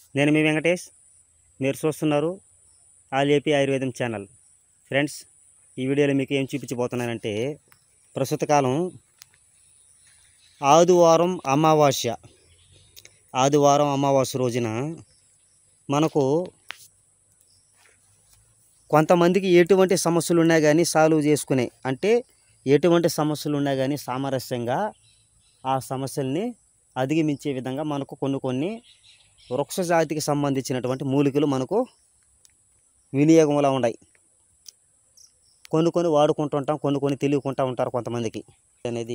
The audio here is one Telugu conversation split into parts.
నేను మీ వెంకటేష్ మీరు చూస్తున్నారు all AP Ayurvedam channel friends ఈ వీడియోలో మీకు ఏం చూపించబోతున్నానంటే ప్రస్తుత కాలం ఆదివారం అమావాస్య ఆదివారం అమావాస్య రోజున మనకు కొంతమందికి ఎటువంటి సమస్యలు ఉన్నా కానీ సాల్వ్ చేసుకునే అంటే ఎటువంటి సమస్యలు ఉన్నా కానీ సామరస్యంగా ఆ సమస్యల్ని అధిగమించే విధంగా మనకు కొన్ని కొన్ని వృక్ష జాతికి సంబంధించినటువంటి మూలికలు మనకు వినియోగంలో ఉన్నాయి కొన్ని కొన్ని వాడుకుంటుంటాం కొన్ని కొన్ని తెలియకుంటూ ఉంటారు కొంతమందికి అనేది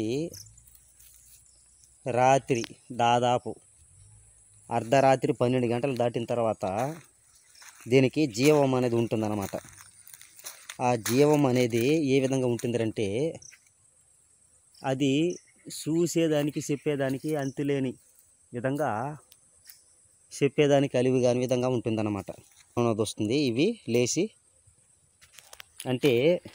రాత్రి దాదాపు అర్ధరాత్రి పన్నెండు గంటలు దాటిన తర్వాత దీనికి జీవం అనేది ఉంటుందన్నమాట ఆ జీవం అనేది ఏ విధంగా ఉంటుందంటే అది చూసేదానికి చెప్పేదానికి అంతులేని విధంగా చెప్పేదానికి అలివి కాని విధంగా ఉంటుందన్నమాట అనేది వస్తుంది ఇవి లేచి అంటే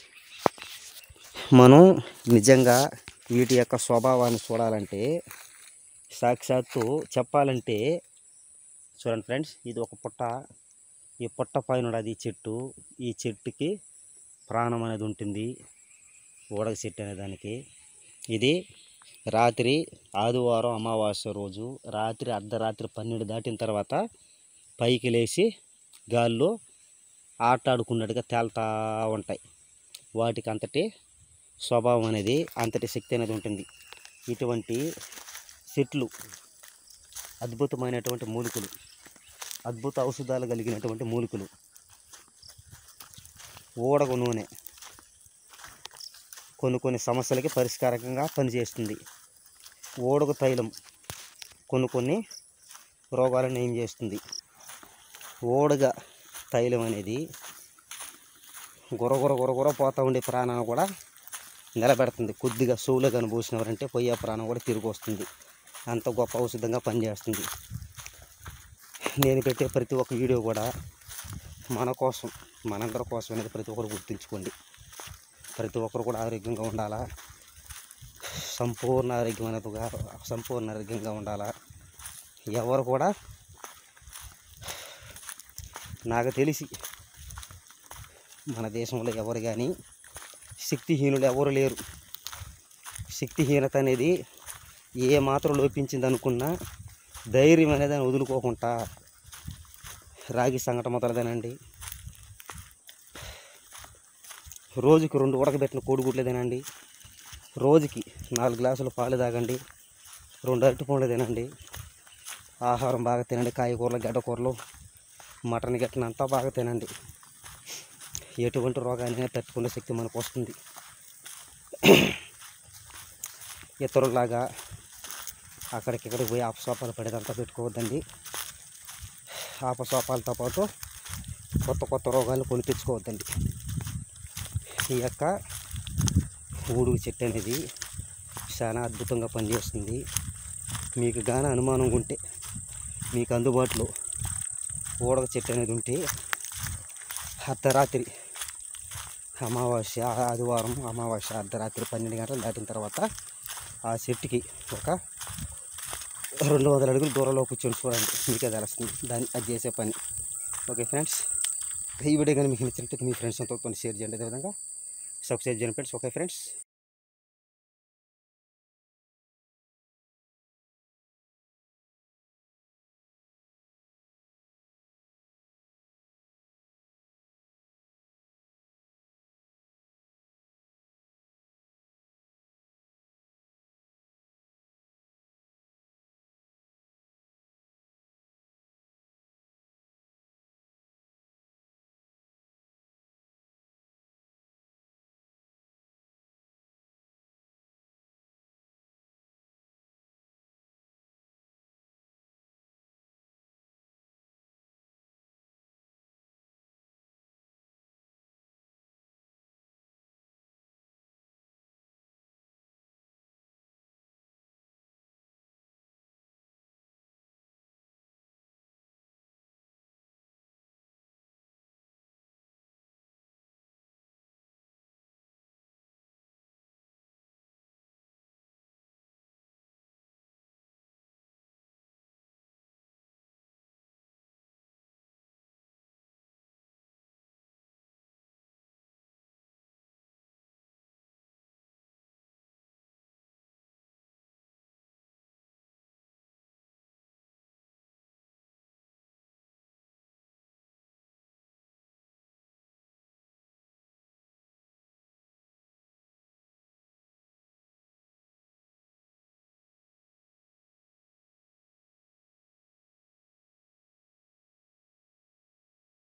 మనం నిజంగా వీటి యొక్క స్వభావాన్ని చూడాలంటే సాక్షాత్తు చెప్పాలంటే చూడండి ఫ్రెండ్స్ ఇది ఒక పుట్ట ఈ పుట్ట పైన ఉన్నది ఈ చెట్టు ఈ చెట్టుకి ప్రాణం అనేది ఉంటుంది ఊడక చెట్టు అనే దానికి ఇది రాత్రి ఆదివారం అమావాస్య రోజు రాత్రి అర్ధరాత్రి పన్నెండు దాటిన తర్వాత పైకి లేచి గాల్లో ఆటాడుకున్నట్టుగా తేలుతూ ఉంటాయి వాటికి అంతటి స్వభావం అనేది అంతటి శక్తి అనేది ఉంటుంది ఇటువంటి చెట్లు అద్భుతమైనటువంటి మూలికలు అద్భుత ఔషధాలు కలిగినటువంటి మూలికలు ఊడగ నూనె కొన్ని కొన్ని సమస్యలకి పరిష్కారంగా పనిచేస్తుంది ఓడగ తైలం కొన్ని కొన్ని రోగాలను ఏం చేస్తుంది ఓడగ తైలం అనేది గురగుర గురగుర పోతూ ఉండే ప్రాణాన్ని కూడా నిలబెడుతుంది కొద్దిగా సూలో కనిపూసినవారంటే పోయే ప్రాణం కూడా తిరిగి వస్తుంది అంత గొప్ప ఔషధంగా పనిచేస్తుంది నేను పెట్టే ప్రతి ఒక్క వీడియో కూడా మన కోసం మనందరి కోసం అనేది ప్రతి ఒక్కరు గుర్తుంచుకోండి ప్రతి ఒక్కరు కూడా ఆరోగ్యంగా ఉండాలా సంపూర్ణ ఆరోగ్యమైనదిగా సంపూర్ణ ఆరోగ్యంగా ఉండాలా ఎవరు కూడా నాకు తెలిసి మన దేశంలో ఎవరు కానీ శక్తిహీనులు ఎవరు లేరు శక్తిహీనత అనేది ఏ మాత్రం లోపించింది అనుకున్నా ధైర్యం అనేది దాన్ని వదులుకోకుండా రాగి సంఘటన మొదలదేనండి రోజుకి రెండు ఉడకబెట్టిన కోడిగుడ్లు తినండి రోజుకి నాలుగు గ్లాసులు పాలు తాగండి రెండు అరటి పండ్లు తినండి ఆహారం బాగా తినండి కాయగూరలు గడ్డకూరలు మటన్ గట్టిన అంతా బాగా తినండి ఎటువంటి రోగాన్ని తట్టుకునే శక్తి మనకు వస్తుంది ఇతరులాగా అక్కడికిక్కడికి పోయి ఆపసోపాలు పడేదంతా పెట్టుకోవద్దండి ఆపసోపాలతో పాటు కొత్త కొత్త రోగాలు కొని తెచ్చుకోవద్దండి ఈ యొక్క ఊడుగు చెట్టు అనేది చాలా అద్భుతంగా పనిచేస్తుంది మీకు గాన అనుమానం ఉంటే మీకు అందుబాటులో ఊడగ చెట్టు అనేది ఉంటే అర్ధరాత్రి అమావాస్య ఆదివారం అమావాస్య అర్ధరాత్రి పన్నెండు గంటలు దాటిన తర్వాత ఆ చెట్టుకి ఒక రెండు వందల అడుగులు దూరంలో కూర్చొని చూడండి మీకే తెలుస్తుంది దాన్ని అది చేసే పని ఓకే ఫ్రెండ్స్ ఈ వీడియో కానీ మీకు నచ్చినట్లయితే మీ ఫ్రెండ్స్ అంతా షేర్ చేయండి అదేవిధంగా సబ్స్క్రైబ్ చేయండి ఫ్రెండ్స్ ఓకే ఫ్రెండ్స్